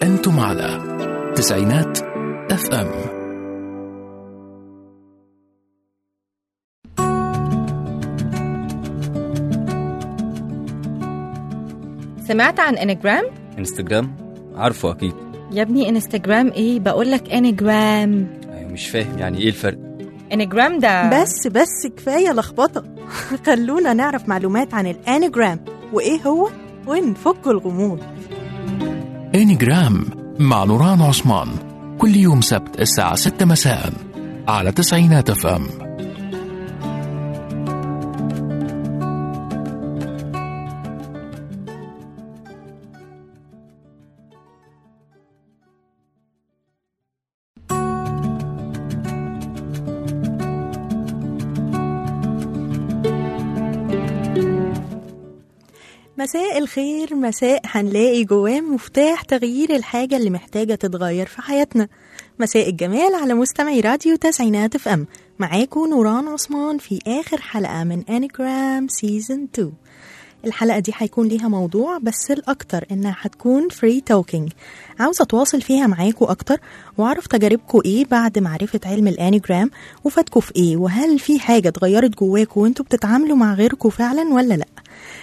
أنتم على تسعينات اف ام سمعت عن انجرام انستجرام عارفه اكيد يا ابني انستجرام ايه بقولك انجرام أيوة مش فاهم يعني ايه الفرق انجرام ده بس بس كفايه لخبطه خلونا نعرف معلومات عن الانيجرام وايه هو ونفك الغموض انجرام مع نوران عثمان كل يوم سبت الساعة 6 مساء على تسعينات اف ام مساء الخير مساء هنلاقي جواه مفتاح تغيير الحاجة اللي محتاجة تتغير في حياتنا مساء الجمال على مستمعي راديو تسعينات اف ام معاكم نوران عثمان في آخر حلقة من انيجرام سيزون 2 الحلقة دي هيكون ليها موضوع بس الأكتر إنها هتكون فري توكينج عاوزة أتواصل فيها معاكم أكتر وأعرف تجاربكم إيه بعد معرفة علم الأنيجرام وفاتكم في إيه وهل في حاجة اتغيرت جواكم وأنتوا بتتعاملوا مع غيركم فعلا ولا لأ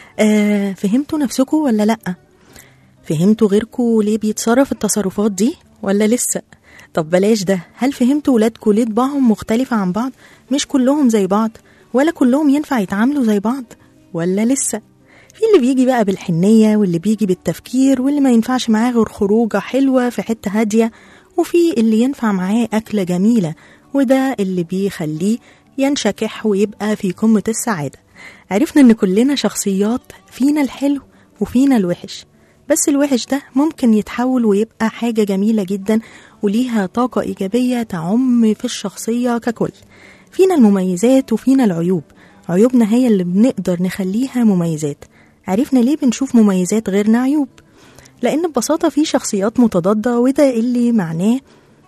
آه فهمتوا نفسكم ولا لأ فهمتوا غيركم ليه بيتصرف التصرفات دي ولا لسه طب بلاش ده هل فهمتوا ولادكم ليه طباعهم مختلفة عن بعض مش كلهم زي بعض ولا كلهم ينفع يتعاملوا زي بعض ولا لسه في اللي بيجي بقى بالحنية واللي بيجي بالتفكير واللي ما ينفعش معاه غير خروجة حلوة في حتة هادية وفي اللي ينفع معاه أكلة جميلة وده اللي بيخليه ينشكح ويبقى في قمة السعادة عرفنا إن كلنا شخصيات فينا الحلو وفينا الوحش بس الوحش ده ممكن يتحول ويبقى حاجة جميلة جدا وليها طاقة إيجابية تعم في الشخصية ككل فينا المميزات وفينا العيوب عيوبنا هي اللي بنقدر نخليها مميزات عرفنا ليه بنشوف مميزات غيرنا عيوب لأن ببساطة في شخصيات متضادة وده اللي معناه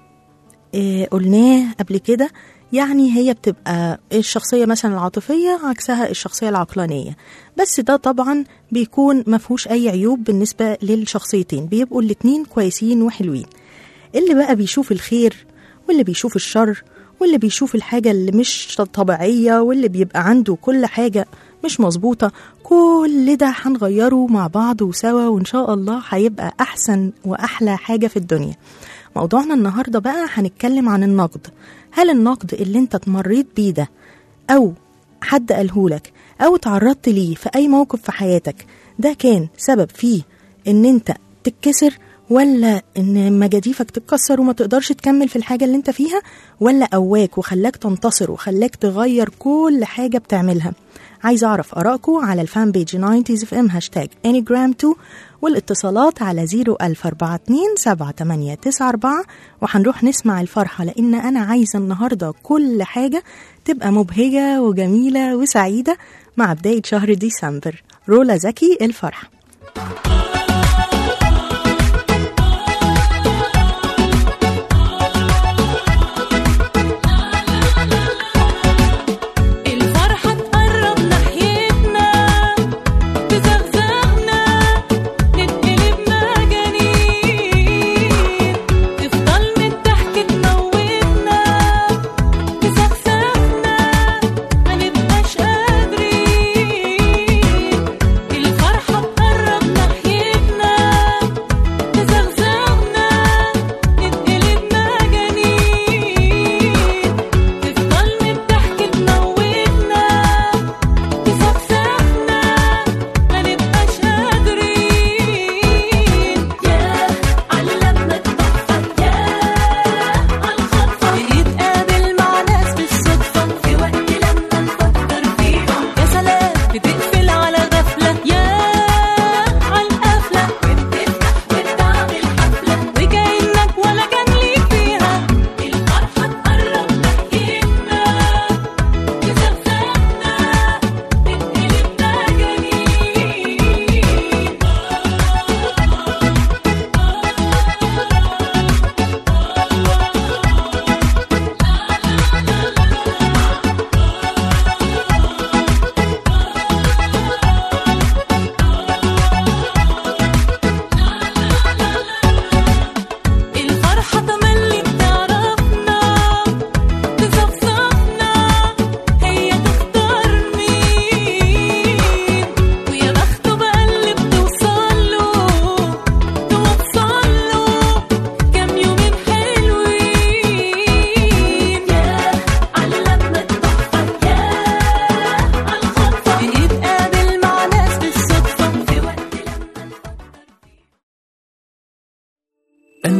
إيه قلناه قبل كده يعني هي بتبقى الشخصية مثلا العاطفية عكسها الشخصية العقلانية بس ده طبعا بيكون مفهوش أي عيوب بالنسبة للشخصيتين بيبقوا الاتنين كويسين وحلوين اللي بقى بيشوف الخير واللي بيشوف الشر واللي بيشوف الحاجة اللي مش طبيعية واللي بيبقى عنده كل حاجة مش مظبوطة كل ده هنغيره مع بعض وسوا وإن شاء الله هيبقى أحسن وأحلى حاجة في الدنيا موضوعنا النهاردة بقى هنتكلم عن النقد هل النقد اللي انت اتمريت بيه ده أو حد قالهولك أو تعرضت ليه في أي موقف في حياتك ده كان سبب فيه إن انت تتكسر ولا ان مجاديفك تتكسر وما تقدرش تكمل في الحاجه اللي انت فيها ولا قواك وخلاك تنتصر وخلاك تغير كل حاجه بتعملها عايز اعرف ارائكم على الفان بيج 90 اف ام هاشتاج انيجرام 2 والاتصالات على 00427 وهنروح نسمع الفرحة لأن أنا عايزة النهاردة كل حاجة تبقى مبهجة وجميلة وسعيدة مع بداية شهر ديسمبر رولا زكي الفرحة الفرحة تقرب ناحيتنا تزغزغنا نتقلب مجانين تفضل من الضحك تموتنا تسخسخنا منبقاش قادرين الفرحة تقرب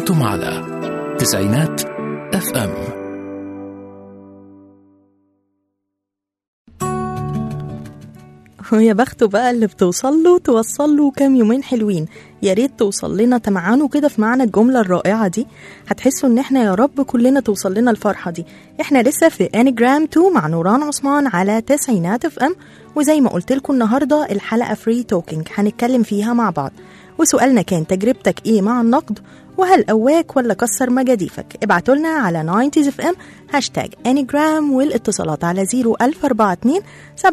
أنتم على تسعينات اف ام ويا بخته بقى اللي بتوصل له توصل له كام يومين حلوين يا ريت توصل لنا تمعنوا كده في معنى الجملة الرائعة دي هتحسوا ان احنا يا رب كلنا توصل لنا الفرحة دي احنا لسه في انجرام 2 مع نوران عثمان على تسعينات اف ام وزي ما قلت لكم النهارده الحلقة فري توكينج هنتكلم فيها مع بعض وسؤالنا كان تجربتك ايه مع النقد وهل قواك ولا كسر مجاديفك ابعتوا لنا على 90 اف ام هاشتاج انيجرام والاتصالات على 01042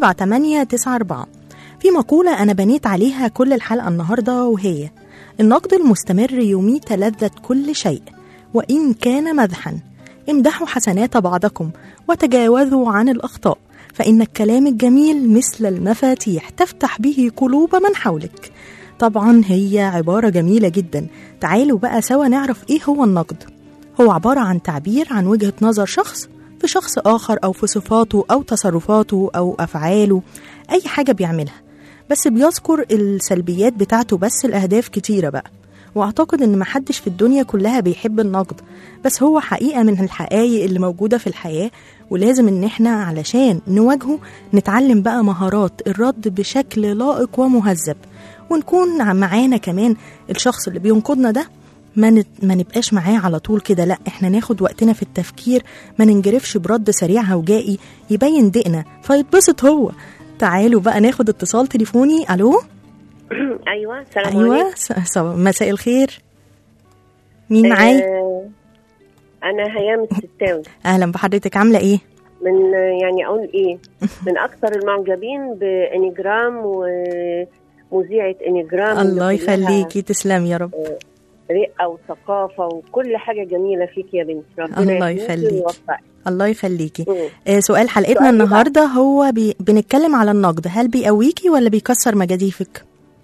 7894 في مقولة أنا بنيت عليها كل الحلقة النهاردة وهي النقد المستمر يميت لذة كل شيء وإن كان مدحا امدحوا حسنات بعضكم وتجاوزوا عن الأخطاء فإن الكلام الجميل مثل المفاتيح تفتح به قلوب من حولك طبعا هي عبارة جميلة جدا تعالوا بقى سوا نعرف إيه هو النقد هو عبارة عن تعبير عن وجهة نظر شخص في شخص آخر أو في صفاته أو تصرفاته أو أفعاله أي حاجة بيعملها بس بيذكر السلبيات بتاعته بس الأهداف كتيرة بقى وأعتقد إن محدش في الدنيا كلها بيحب النقد بس هو حقيقة من الحقائق اللي موجودة في الحياة ولازم إن إحنا علشان نواجهه نتعلم بقى مهارات الرد بشكل لائق ومهذب ونكون معانا كمان الشخص اللي بينقدنا ده ما, نت... ما نبقاش معاه على طول كده لا احنا ناخد وقتنا في التفكير ما ننجرفش برد سريع هوجائي يبين دقنا فيتبسط هو تعالوا بقى ناخد اتصال تليفوني الو ايوه السلام ايوه عليكم س... س... مساء الخير مين معايا آه انا هيام الستاوي اهلا بحضرتك عامله ايه من آه، يعني اقول ايه من اكثر المعجبين بانيجرام ومذيعه انيجرام الله اللي كلها يخليكي تسلمي يا رب رقه وثقافه وكل حاجه جميله فيك يا بنت ربنا الله يهديكي يخليكي. ويوفقك الله يخليكي مم. آه سؤال حلقتنا سؤالي بقى. النهارده هو بي... بنتكلم على النقد هل بيقويكي ولا بيكسر مجاديفك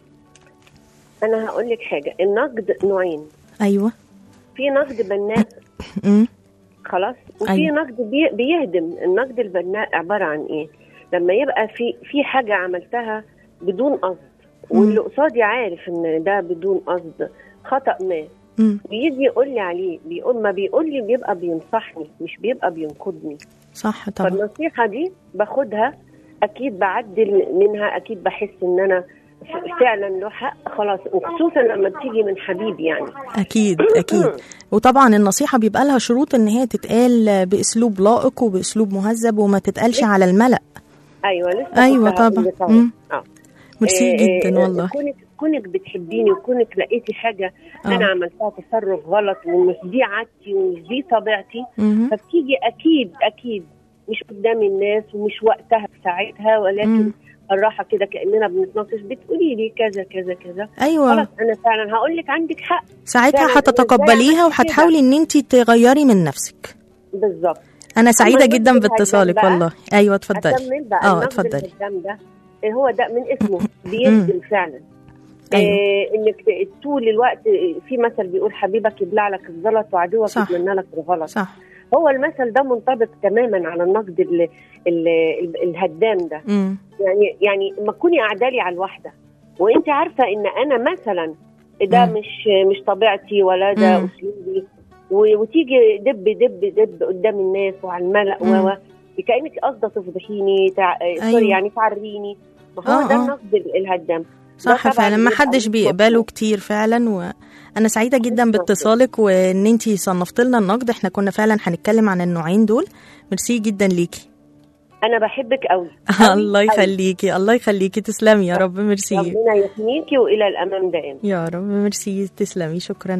انا هقول لك حاجه النقد نوعين ايوه في نقد بناء امم خلاص وفي أيوة. نقد بي بيهدم النقد البناء عباره عن ايه لما يبقى في في حاجه عملتها بدون قصد واللي قصادي عارف ان ده بدون قصد خطا ما امم بيجي يقول لي عليه بيقول ما بيقول لي بيبقى بينصحني مش بيبقى بينقدني صح طبعا فالنصيحه دي باخدها اكيد بعدل منها اكيد بحس ان انا ف- فعلا له حق خلاص وخصوصا لما بتيجي من حبيبي يعني اكيد اكيد وطبعا النصيحه بيبقى لها شروط ان هي تتقال باسلوب لائق وباسلوب مهذب وما تتقالش على الملأ ايوه لسه أيوة كنت هقول طبعا. لك أهو. مم. اه ميرسي آه، جدا آه، والله كونك كونك بتحبيني وكونك لقيتي حاجه آه. انا عملتها تصرف غلط ومش دي عادتي ومش دي طبيعتي مهم. فبتيجي اكيد اكيد مش قدام الناس ومش وقتها في ساعتها ولكن مم. الراحه كده كاننا بنتناقش بتقولي لي كذا كذا كذا ايوه خلاص انا فعلا هقول لك عندك حق ساعتها فعلا أنا هتتقبليها إزاي عملت وهتحاولي ان انت تغيري من نفسك بالظبط انا سعيده النقد جدا الهدام باتصالك بقى. والله ايوه اتفضلي اكمل بقى اه النقد اتفضلي الهدام ده إيه هو ده من اسمه بيهدم فعلا أيوة. إيه انك ت- طول الوقت في مثل بيقول حبيبك يبلع لك الزلط وعدوك صح. يتمنى لك الغلط صح هو المثل ده منطبق تماما على النقد ال ال ال الهدام ده امم يعني يعني ما تكوني قاعده على الواحده وانت عارفه ان انا مثلا ده مم. مش مش طبيعتي ولا ده مم. اسلوبي و- وتيجي دب دب دب قدام الناس وعلى الملأ مم. و و كانك قاصده تفضحيني تع... أيوة. سوري يعني تعريني ما هو آه، ده آه. النقد ال- الهدام صح طبعاً فعلا ما بيبقى حدش مش بيقبله مطلوب. كتير فعلا وانا سعيده جدا مش باتصالك وان انت صنفت لنا النقد احنا كنا فعلا هنتكلم عن النوعين دول ميرسي جدا ليكي انا بحبك قوي الله يخليكي الله يخليكي تسلمي يا رب ميرسي ربنا يحميكي والى الامام دائما يا رب ميرسي تسلمي شكرا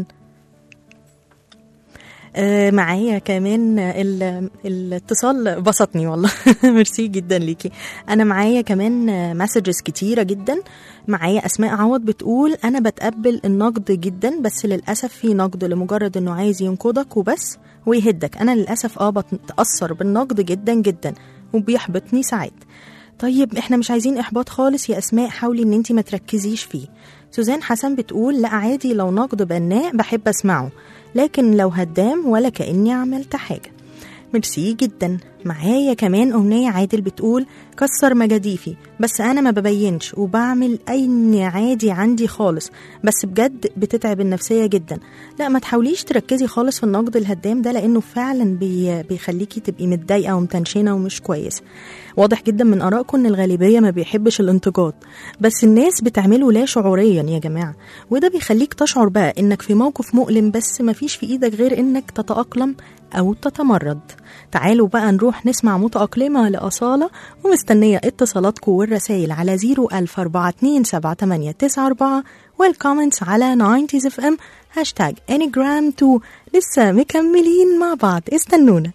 آه، معايا كمان ال- الاتصال بسطني والله ميرسي جدا ليكي انا معايا كمان مسجز كتيره جدا معايا اسماء عوض بتقول انا بتقبل النقد جدا بس للاسف في نقد لمجرد انه عايز ينقدك وبس ويهدك انا للاسف اه بتاثر بالنقد جدا جدا وبيحبطني ساعات طيب احنا مش عايزين احباط خالص يا اسماء حاولي ان انت ما تركزيش فيه سوزان حسن بتقول لا عادي لو نقد بناء بحب اسمعه لكن لو هدام ولا كاني عملت حاجه ميرسي جدا معايا كمان أغنية عادل بتقول كسر مجاديفي بس أنا ما ببينش وبعمل أي عادي عندي خالص بس بجد بتتعب النفسية جدا لا ما تحاوليش تركزي خالص في النقد الهدام ده لأنه فعلا بي بيخليكي تبقي متضايقة ومتنشنة ومش كويس واضح جدا من آرائكم إن الغالبية ما بيحبش الانتقاد بس الناس بتعمله لا شعوريا يا جماعة وده بيخليك تشعر بقى إنك في موقف مؤلم بس ما فيش في إيدك غير إنك تتأقلم أو تتمرد تعالوا بقى نروح نسمع متأقلمة لأصالة ومستنية اتصالاتكم والرسائل على 010427894 والكومنتس على 90s اف ام هاشتاج انيجرام 2 لسه مكملين مع بعض استنونا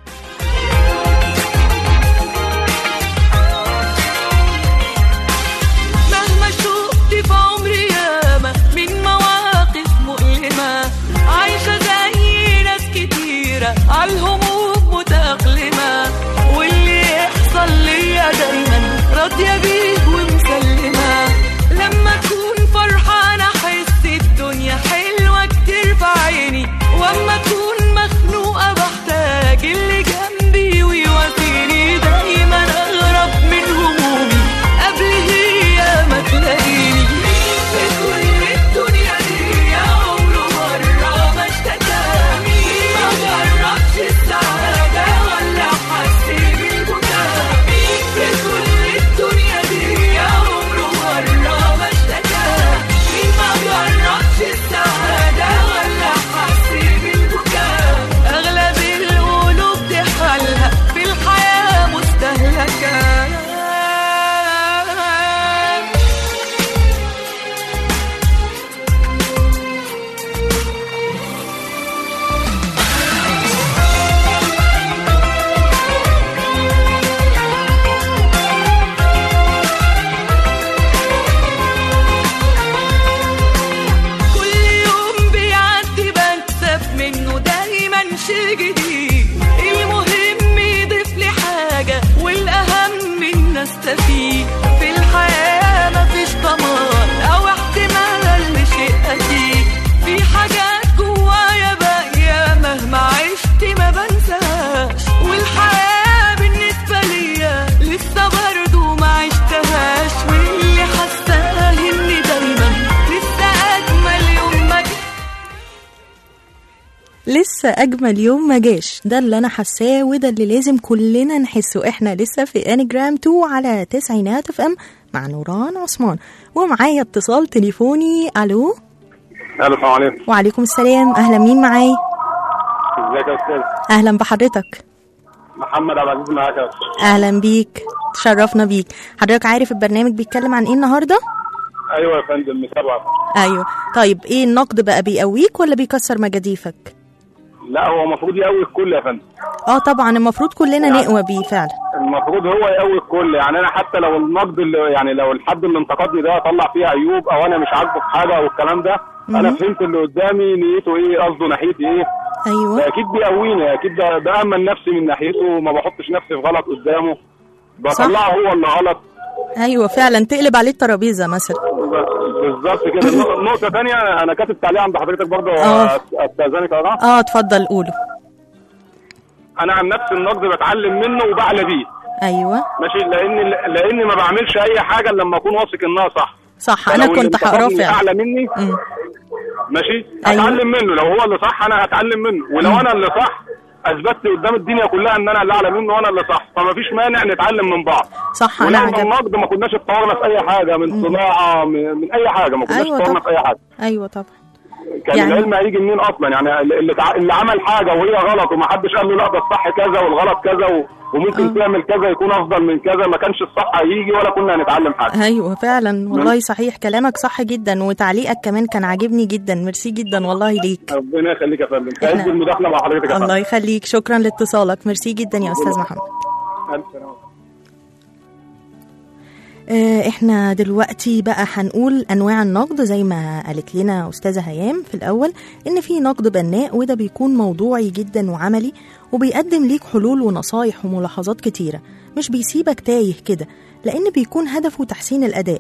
مهما شفت في عمري ياما من مواقف مؤلمة عايشة زي ناس كتيرة عالهموم متأقلمة واللي يحصل ليا دايما راضية بيه ومسلمة لما تكون فرحانة أحس الدنيا حلوة كتير في عيني واما اكون مخنوقة بحتاج اللي جنبي ويواسيني دايما اغرب من همومي قبل هي ما تلاقيني في كل الدنيا دي عمره مرة ما اشتكى ما جربش السعادة ولا حس بالبكاء في كل الدنيا دي عمره مرة ما اشتكى ما جربش السعادة ولا حس بالبكاء أغلب القلوب دي حالها في الحياة مستهلكة كل يوم بيعدي بكسب منه دايما شي جديد المهم يضيف لي حاجة والأهم إن أستفيد في الحياة مفيش ضمان أو احتمال لشيء أكيد في حاجات جوايا باقية مهما عشت ما بنساهاش والحياة بالنسبة ليا لسه برضه ما عشتهاش واللي حاساه إني دايما لسه أجمل يوم ما جه لسه أجمل يوم ما جاش ده اللي أنا حاساه وده اللي لازم كلنا نحسه إحنا لسه في انجرام 2 على تسعينات اف ام مع نوران عثمان ومعايا اتصال تليفوني ألو الو السلام عليكم وعليكم السلام أهلا مين معايا ازيك يا استاذ أهلا بحضرتك محمد عبد العزيز معاك يا استاذ أهلا بيك تشرفنا بيك حضرتك عارف البرنامج بيتكلم عن إيه النهاردة؟ ايوه يا فندم متابعك أيوه طيب إيه النقد بقى بيقويك ولا بيكسر مجاديفك؟ لا هو المفروض يقوي الكل يا فندم اه طبعا المفروض كلنا نقوى بيه فعلا المفروض هو يقوي الكل يعني انا حتى لو النقد اللي يعني لو الحد اللي انتقدني ده طلع فيه عيوب او انا مش عاجبه في حاجه او الكلام ده انا مهم. فهمت اللي قدامي نيته ايه قصده ناحيتي ايه ايوه ده اكيد بيقويني اكيد ده بامن نفسي من ناحيته ما بحطش نفسي في غلط قدامه بطلعه هو اللي غلط ايوه فعلا تقلب عليه الترابيزه مثلا بالظبط كده النق- نقطه ثانيه انا كاتب تعليق عند حضرتك برضه آه. استاذنك يا جماعه اه اتفضل قوله انا عن نفسي النقد بتعلم منه وبعلى بيه ايوه ماشي لان لاني ما بعملش اي حاجه إلا لما اكون واثق انها صح صح انا فلو اللي كنت هقراه انتقدني فعلا اعلى مني مم. ماشي أيوة. اتعلم منه لو هو اللي صح انا هتعلم منه ولو مم. انا اللي صح اثبتت قدام الدنيا كلها ان انا اللي اعلى منه وانا اللي صح فما فيش مانع نتعلم من بعض صح انا ولولا عجب النقد ما كناش اتطورنا في اي حاجه من صناعه من, من اي حاجه ما كناش أيوة اتطورنا طبعا. في اي حاجه ايوه طبعا كان يعني- العلم هيجي منين اصلا يعني اللي, تع... اللي عمل حاجه وهي غلط وما حدش قال له لا ده الصح كذا والغلط كذا و... وممكن آه. تعمل كذا يكون افضل من كذا ما كانش الصح هيجي ولا كنا هنتعلم حاجه ايوه فعلا والله صحيح كلامك صح جدا وتعليقك كمان كان عاجبني جدا ميرسي جدا والله ليك ربنا يخليك يا فندم إحنا- سعيد بالمداخله مع حضرتك يا الله فندم يخليك شكرا لاتصالك ميرسي جدا يا استاذ محمد ألف سلامة. آه، احنا دلوقتي بقى هنقول انواع النقد زي ما قالت لنا استاذه هيام في الاول ان في نقد بناء وده بيكون موضوعي جدا وعملي وبيقدم ليك حلول ونصايح وملاحظات كتيره مش بيسيبك تايه كده لان بيكون هدفه تحسين الاداء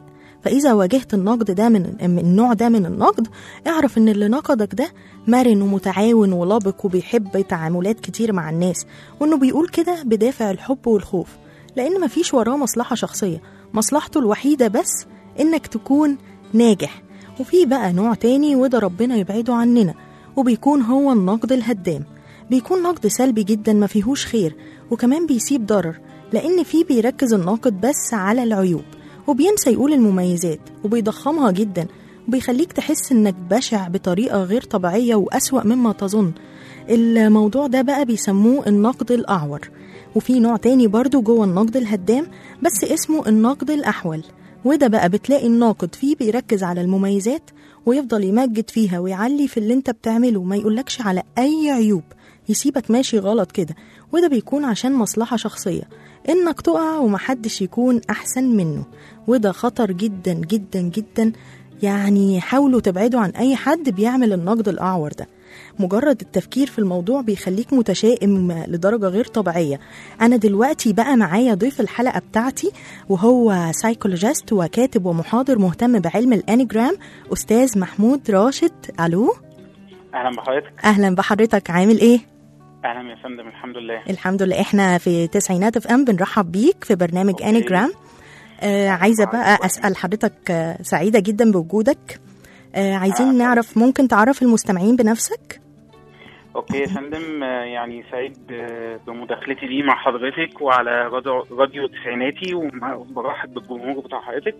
فإذا واجهت النقد ده من من النوع ده من النقد اعرف إن اللي نقدك ده مرن ومتعاون ولبق وبيحب تعاملات كتير مع الناس وإنه بيقول كده بدافع الحب والخوف لأن مفيش وراه مصلحة شخصية مصلحته الوحيدة بس إنك تكون ناجح وفي بقى نوع تاني وده ربنا يبعده عننا وبيكون هو النقد الهدام بيكون نقد سلبي جدا ما فيهوش خير وكمان بيسيب ضرر لأن فيه بيركز الناقد بس على العيوب وبينسى يقول المميزات وبيضخمها جدا وبيخليك تحس إنك بشع بطريقة غير طبيعية وأسوأ مما تظن الموضوع ده بقى بيسموه النقد الأعور وفي نوع تاني برضو جوه النقد الهدام بس اسمه النقد الأحول وده بقى بتلاقي الناقد فيه بيركز على المميزات ويفضل يمجد فيها ويعلي في اللي انت بتعمله ما يقولكش على أي عيوب يسيبك ماشي غلط كده وده بيكون عشان مصلحة شخصية إنك تقع ومحدش يكون أحسن منه وده خطر جدا جدا جدا يعني حاولوا تبعدوا عن أي حد بيعمل النقد الأعور ده مجرد التفكير في الموضوع بيخليك متشائم لدرجة غير طبيعية أنا دلوقتي بقى معايا ضيف الحلقة بتاعتي وهو سايكولوجيست وكاتب ومحاضر مهتم بعلم الأنيجرام أستاذ محمود راشد ألو اهلا بحضرتك أهلا بحضرتك عامل إيه؟ اهلا يا فندم الحمد لله الحمد لله احنا في تسعينات اف ام بنرحب بيك في برنامج أوكي. انيجرام آه عايزه بقى اسال حضرتك آه سعيده جدا بوجودك آه عايزين آه، نعرف ممكن تعرف المستمعين بنفسك اوكي يا فندم آه، يعني سعيد آه، بمداخلتي دي مع حضرتك وعلى راديو راديو تسعيناتي ومع- وبرحب بالجمهور بتاع حضرتك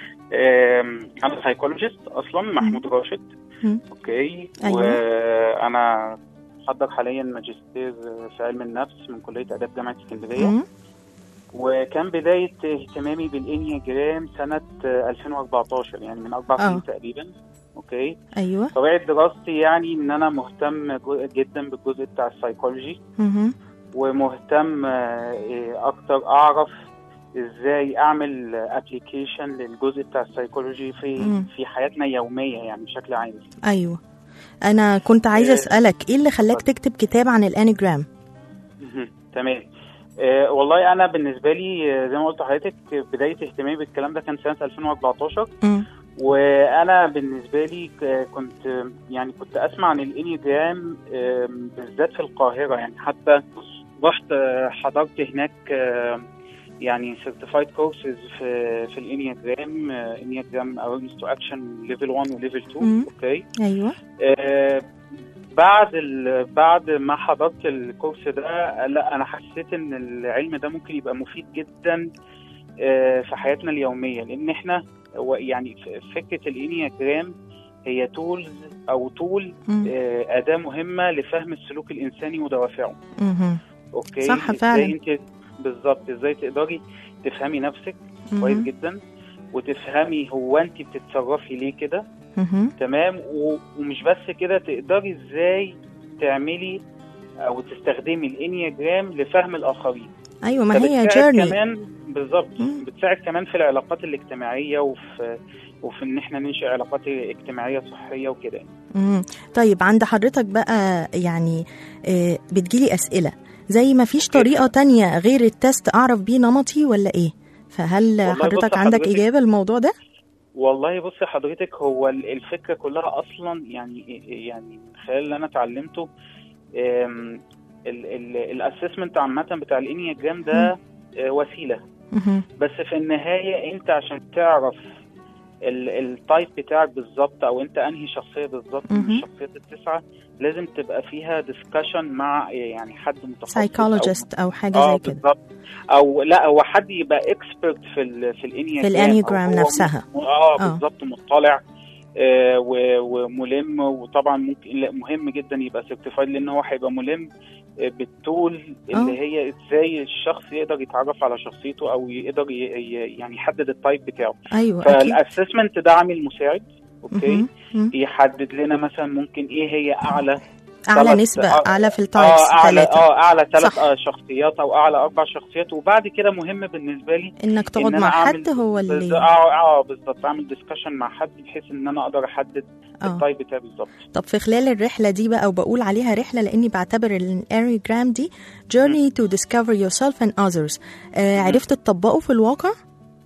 آم، انا سايكولوجيست اصلا محمود راشد مم. اوكي أيوة. وانا محضر حاليا ماجستير في علم النفس من كليه اداب جامعه اسكندريه مم. وكان بدايه اهتمامي بالانياجرام سنه آه، 2014 يعني من اربع آه. سنين تقريبا اوكي ايوه طبيعه دراستي يعني ان انا مهتم جو- جدا بالجزء بتاع السايكولوجي مهم. ومهتم آه، إيه، اكتر اعرف ازاي اعمل ابلكيشن للجزء بتاع السايكولوجي في مم. في حياتنا يوميه يعني بشكل عام ايوه انا كنت عايزه آه. اسالك ايه اللي خلاك تكتب كتاب عن الانيجرام مهم. تمام آه والله انا بالنسبه لي آه، زي ما قلت لحضرتك بدايه اهتمامي بالكلام ده كان سنه 2014 مم. وانا بالنسبه لي ك- كنت يعني كنت اسمع عن الانيجرام آم، بالذات في القاهره يعني حتى رحت آه، حضرت هناك آه، يعني سيرتيفايد كورسز في في الانيجرام انيجرام اويرنس تو اكشن ليفل 1 وليفل 2 مم. اوكي ايوه آه، بعد ال... بعد ما حضرت الكورس ده لا انا حسيت ان العلم ده ممكن يبقى مفيد جدا آه، في حياتنا اليوميه لان احنا هو يعني ف- فكره الانياجرام هي تولز او تول مم. آه، اداه مهمه لفهم السلوك الانساني ودوافعه مهم. اوكي صح إزاي فعلا. انت بالظبط ازاي تقدري تفهمي نفسك مهم. كويس جدا وتفهمي هو انت بتتصرفي ليه كده مهم. تمام و- ومش بس كده تقدري ازاي تعملي او تستخدمي الانياجرام لفهم الاخرين ايوه ما هي فبتساعد جيرني كمان بالظبط مم. بتساعد كمان في العلاقات الاجتماعيه وفي وفي ان احنا ننشئ علاقات اجتماعيه صحيه وكده مم. طيب عند حضرتك بقى يعني آه، بتجيلي أسئلة زي ما فيش أوكي. طريقة تانية غير التست أعرف بيه نمطي ولا إيه؟ فهل والله بص حضرتك عندك حضرتك- إجابة للموضوع ده؟ والله بصي حضرتك هو ال- الفكره كلها اصلا يعني يعني من خلال اللي انا اتعلمته الاسسمنت عامه بتاع الانياجرام ده آه، وسيله مهم. بس في النهايه انت عشان تعرف ال- التايب بتاعك بالظبط او انت انهي شخصيه بالظبط من مهم. الشخصيات التسعه لازم تبقى فيها ديسكشن مع يعني حد متخصص أو- سايكولوجيست أو حاجة اه زي كده بالظبط او لا هو حد يبقى اكسبرت في ال في الانياجرام في الأنيجرام أو هو نفسها. م- اه آه. بالظبط مطلع آه و- وملم وطبعا ممكن لا، مهم جدا يبقى سيرتيفايد لان هو هيبقى ملم آه، بالتول اللي آه. هي ازاي الشخص يقدر يتعرف على شخصيته او يقدر ي- ي- يعني يحدد التايب بتاعه أيوه أكيد فالاسسمنت ده عامل مساعد اوكي مهم. مهم. يحدد لنا مثلا ممكن ايه هي اعلى أعلى ثلاث- نسبة آه، أعلى في التايبس اه اعلى ثلاثة اه اعلى ثلاث صح. آه شخصيات او اعلى اربع شخصيات وبعد كده مهم بالنسبه لي إنك تقعد أنا مع أعمل حد هو بالظ- اللي اه اه بالظبط اعمل ديسكشن مع حد بحيث ان انا اقدر احدد آه. التايب بتاعي بالظبط طب في خلال الرحلة دي بقى وبقول عليها رحلة لأني بعتبر الانيجرام دي journey to discover yourself and others آه عرفت تطبقه في الواقع؟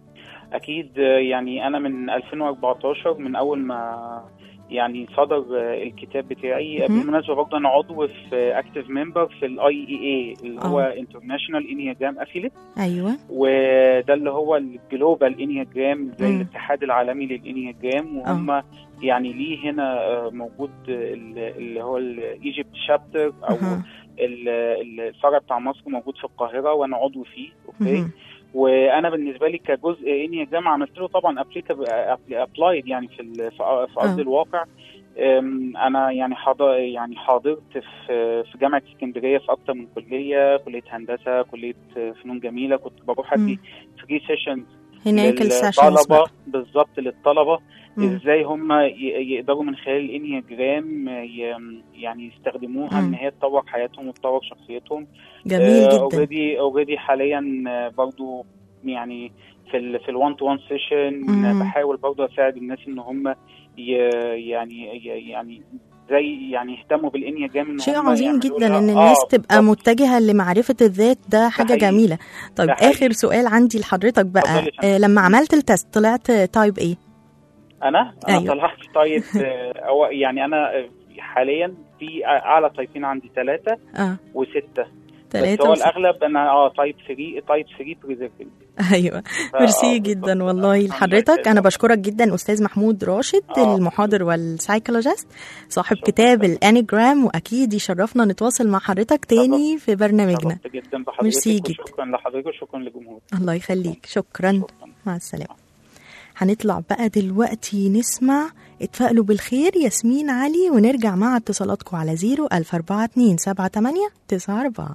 اكيد آه، يعني انا من 2014 من اول ما يعني صدر آه، الكتاب بتاعي مهم. بالمناسبه برضه انا عضو في اكتيف ممبر في الاي اي اي اللي هو آه. انترناشونال انياجرام افيليت ايوه وده اللي هو الجلوبال انياجرام زي مم. الاتحاد العالمي للانياجرام وهم يعني ليه هنا آه، موجود ال- اللي هو الايجيبت شابتر او أها. ال- ال- الفرع بتاع مصر موجود في القاهره وانا عضو فيه اوكي مهم. وانا بالنسبه لي كجزء انياجرام عملت له طبعا ابلايد يعني في ال- في ارض آه. الواقع أم، انا يعني حاضر يعني حاضرت في في جامعه اسكندريه في اكتر من كليه كليه هندسه كليه فنون جميله كنت بروح ادي فري سيشنز هناك السيشنز للطلبه بقى بالظبط للطلبه مم. ازاي هم ي- يقدروا من خلال الانياجرام ي- يعني يستخدموها مم. ان هي تطور حياتهم وتطور شخصيتهم جميل جدا اوريدي اوريدي حاليا آه، برضو يعني في ال في الوان تو وان سيشن مم. بحاول برضو اساعد الناس ان هم ي- يعني ي- يعني زي يعني يهتموا بالانياجرام ان شيء هم عظيم يعملوا جدا لها- ان آه، الناس تبقى بالظبط. متجهه لمعرفه الذات ده حاجه حقيقي. جميله طيب ده حقيقي. اخر سؤال عندي لحضرتك بقى اتفضلي يا فندم. آه لما عملت التست طلعت تايب ايه انا انا أيوة. طلعت طيب آه، أو يعني انا آه، حاليا في اعلى تايبين عندي ثلاثه اه وسته بس ثلاثة هو وست... الاغلب انا اه تايب 3 تايب 3 بريزرفد ايوه ميرسي جدا والله لحضرتك انا بشكرك جدا استاذ محمود راشد آه. المحاضر والسايكولوجيست صاحب شكراً. كتاب الانيجرام واكيد يشرفنا نتواصل مع حضرتك تاني في برنامجنا شرفت جدا بحضرتك ميرسي جدا. وشكرا لحضرتك وشكرا لجمهورك الله يخليك شكرا شكرا مع السلامة هنطلع بقى دلوقتي نسمع اتفائلوا بالخير ياسمين علي ونرجع مع اتصالاتكم على زيرو ألف أربعة اتنين سبعة تمانية تسعة أربعة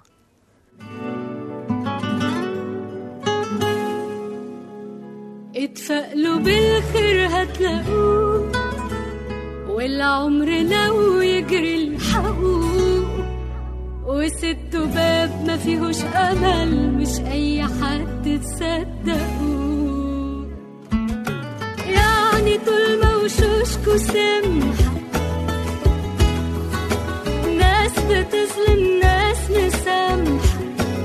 اتفائلوا بالخير هتلاقوه والعمر لو يجري الحقوق وست باب ما فيهوش امل مش اي حد تصدقوه يعني طول ما وشوشكوا سمحة ناس بتظلم ناس مسامحة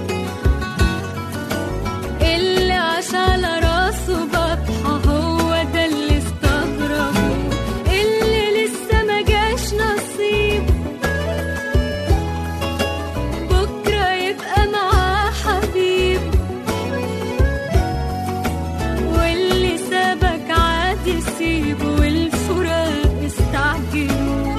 اللي عاش على راسه بطحة هو ده اللي استغربه اللي لسه ما جاش نصيب بكرة يبقى معاه حبيب واللي سابك عادي سيبه والفراق استعجلوا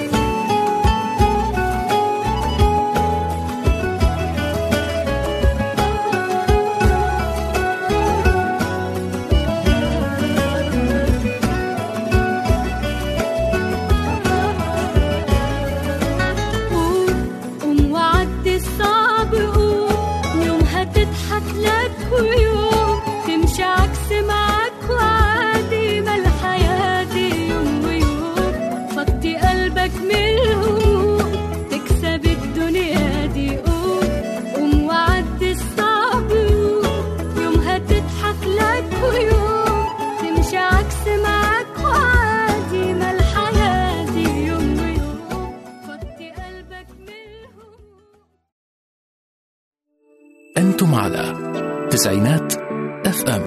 قوم قوم وعدي الصعب قوم يوم هتضحك لك ويوم تمشي عكس معاك وعادي ما الحياة دي يوم ويوم فضي قلبك من الهموم تكسب الدنيا دي قوم قوم وعدي الصعب قوم يوم هتضحك لك ويوم تمشي عكس معاك وعادي ما الحياة دي يوم ويوم فضي قلبك من الهموم أنتم على تسعينات اف ام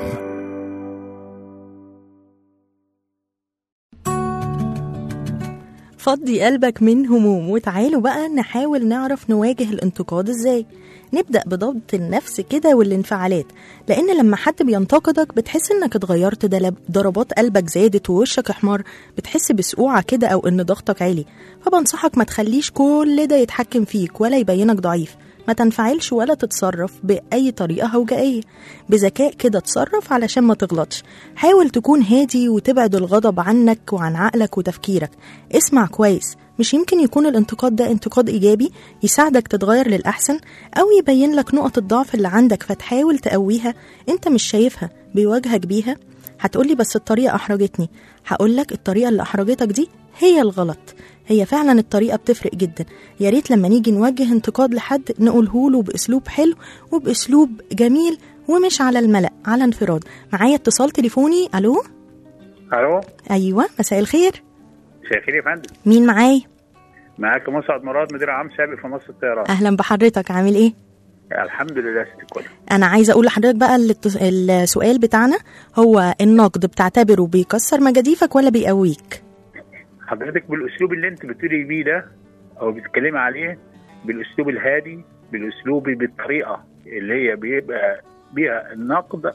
فضي قلبك من هموم وتعالوا بقى نحاول نعرف نواجه الانتقاد ازاي نبدأ بضبط النفس كده والانفعالات لأن لما حد بينتقدك بتحس إنك اتغيرت دلب ضربات قلبك زادت ووشك أحمر بتحس بسقوعة كده أو إن ضغطك عالي فبنصحك ما تخليش كل ده يتحكم فيك ولا يبينك ضعيف ما تنفعلش ولا تتصرف بأي طريقة هوجائية بذكاء كده تصرف علشان ما تغلطش حاول تكون هادي وتبعد الغضب عنك وعن عقلك وتفكيرك اسمع كويس مش يمكن يكون الانتقاد ده انتقاد إيجابي يساعدك تتغير للأحسن أو يبين لك نقط الضعف اللي عندك فتحاول تقويها أنت مش شايفها بيواجهك بيها هتقولي بس الطريقة أحرجتني هقولك الطريقة اللي أحرجتك دي هي الغلط هي فعلا الطريقة بتفرق جدا يا ريت لما نيجي نوجه انتقاد لحد نقوله له بأسلوب حلو وبأسلوب جميل ومش على الملأ على انفراد معايا اتصال تليفوني ألو الو أيوة مساء الخير مساء الخير يا فندم مين معايا معاك مسعد مراد مدير عام سابق في مصر الطيران أهلا بحضرتك عامل إيه الحمد لله يا ست الكل انا عايزه اقول لحضرتك بقى الت- السؤال بتاعنا هو النقد بتعتبره بيكسر مجاديفك ولا بيقويك حضرتك بالاسلوب اللي انت بتقولي بيه ده او بتتكلمي عليه بالاسلوب الهادي بالاسلوب بالطريقه اللي هي بيبقى بيها النقد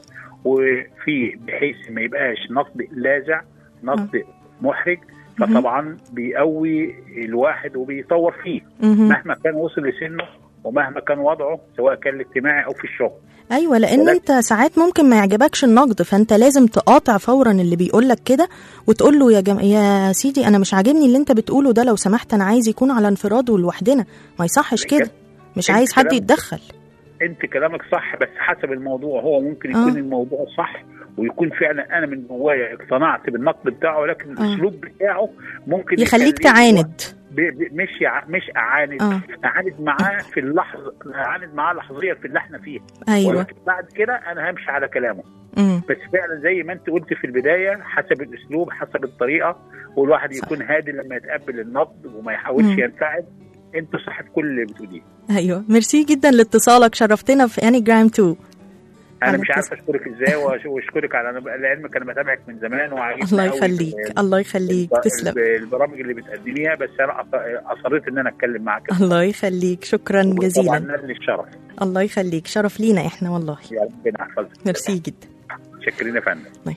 وفيه بحيث ما يبقاش نقد لاذع نقد محرج فطبعا بيقوي الواحد وبيطور فيه مهم. مهما كان وصل لسنه ومهما كان وضعه سواء كان الاجتماعي او في الشغل ايوه لان ولكن- انت ساعات ممكن ما يعجبكش النقد فانت لازم تقاطع فورا اللي بيقول لك كده وتقول له يا جم... يا سيدي انا مش عاجبني اللي انت بتقوله ده لو سمحت انا عايز يكون على انفراد ولوحدنا ما يصحش كده مش انت عايز حد كلام- يتدخل انت كلامك صح بس حسب الموضوع هو ممكن آه. يكون الموضوع صح ويكون فعلا انا من جوايا اقتنعت بالنقد بتاعه لكن آه. الاسلوب بتاعه ممكن يخليك يخليني تعاند ب- ب- مش يع... مش اعاند آه. اعاند معاه في اللحظه اعاند معاه لحظيا في اللي احنا فيه أيوة. ولكن بعد كده انا همشي على كلامه مم. بس فعلا زي ما انت قلت في البدايه حسب الاسلوب حسب الطريقه والواحد يكون هادي لما يتقبل النقد وما يحاولش مم. ينفعل انت صح في كل اللي بتقوليه ايوه ميرسي جدا لاتصالك شرفتنا في اني جرام 2 انا على مش عارف اشكرك ازاي وأش- واشكرك على لعلمك انا بتابعك من زمان وعاجبني الله قوي يخليك الله يخليك الب- تسلم الب- البرامج اللي بتقدميها بس انا أص- اصريت ان انا اتكلم معاك الله يخليك شكرا طبعا جزيلا نال الشرف الله يخليك شرف لينا احنا والله يا ربنا يحفظك ميرسي جدا شكرين يا فندم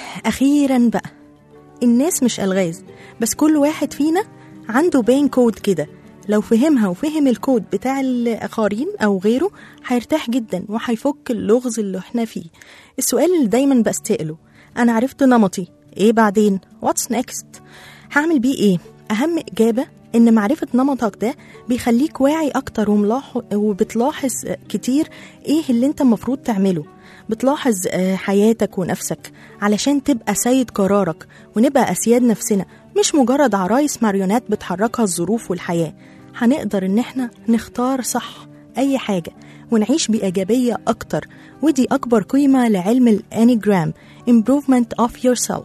اخيرا بقى الناس مش الغاز بس كل واحد فينا عنده بين كود كده لو فهمها وفهم الكود بتاع الاخرين او غيره هيرتاح جدا وهيفك اللغز اللي احنا فيه السؤال اللي دايما بستقله انا عرفت نمطي ايه بعدين واتس نيكست هعمل بيه ايه اهم اجابه ان معرفه نمطك ده بيخليك واعي اكتر وملاحظ وبتلاحظ كتير ايه اللي انت المفروض تعمله بتلاحظ آه، حياتك ونفسك علشان تبقى سيد قرارك ونبقى أسياد نفسنا مش مجرد عرايس ماريونات بتحركها الظروف والحياة هنقدر إن احنا نختار صح أي حاجة ونعيش بإيجابية أكتر ودي أكبر قيمة لعلم الأنيجرام Improvement of Yourself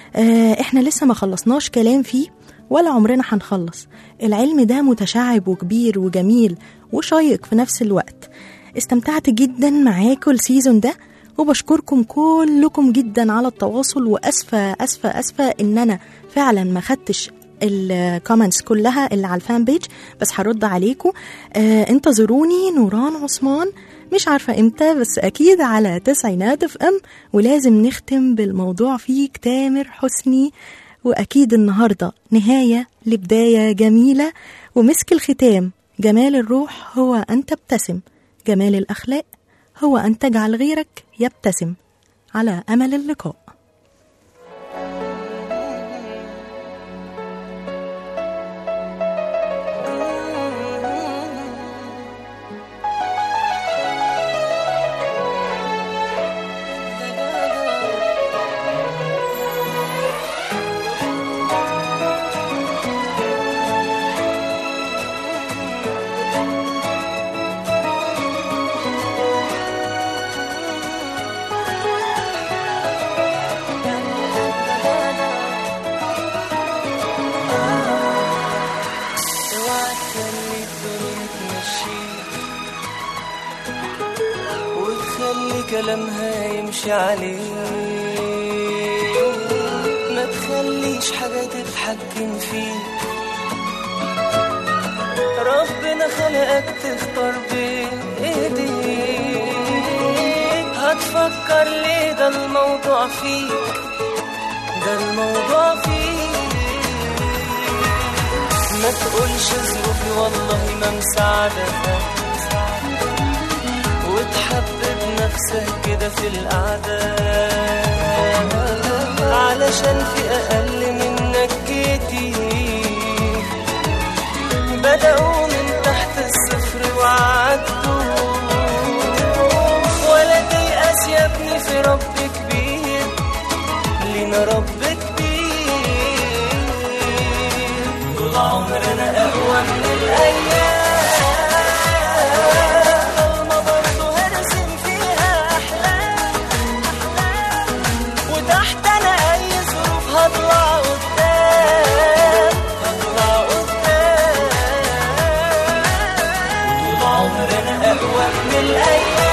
آه احنا لسه ما خلصناش كلام فيه ولا عمرنا هنخلص العلم ده متشعب وكبير وجميل وشيق في نفس الوقت استمتعت جدا معاكم السيزون ده وبشكركم كلكم جدا على التواصل واسفه اسفه اسفه ان انا فعلا ما خدتش الكومنتس كلها اللي على الفان بيج بس هرد عليكم آه انتظروني نوران عثمان مش عارفة امتى بس اكيد على تسعينات اف ام ولازم نختم بالموضوع فيك تامر حسني واكيد النهاردة نهاية لبداية جميلة ومسك الختام جمال الروح هو ان تبتسم جمال الاخلاق هو ان تجعل غيرك يبتسم على امل اللقاء اوعى تخلي الدنيا تمشيك وتخلي كلامها يمشي عليك ما تخليش حاجة تتحكم فيك ربنا خلقك تختار بإيديك هتفكر ليه ده الموضوع فيك ده الموضوع فيك ما تقولش ظروفي والله ما مساعدة وتحبب نفسك كده في القعدة علشان في أقل منك كتير بدأوا من تحت الصفر وعدوا ولا تيأس يا ابني في رب كبير لينا رب كبير طول عمرنا أقوى من الأيام ضلمة برضه هرسم فيها أحلام وتحت أنا أي ظروف هطلع قدام هطلع قدام طول عمرنا أقوى من الأيام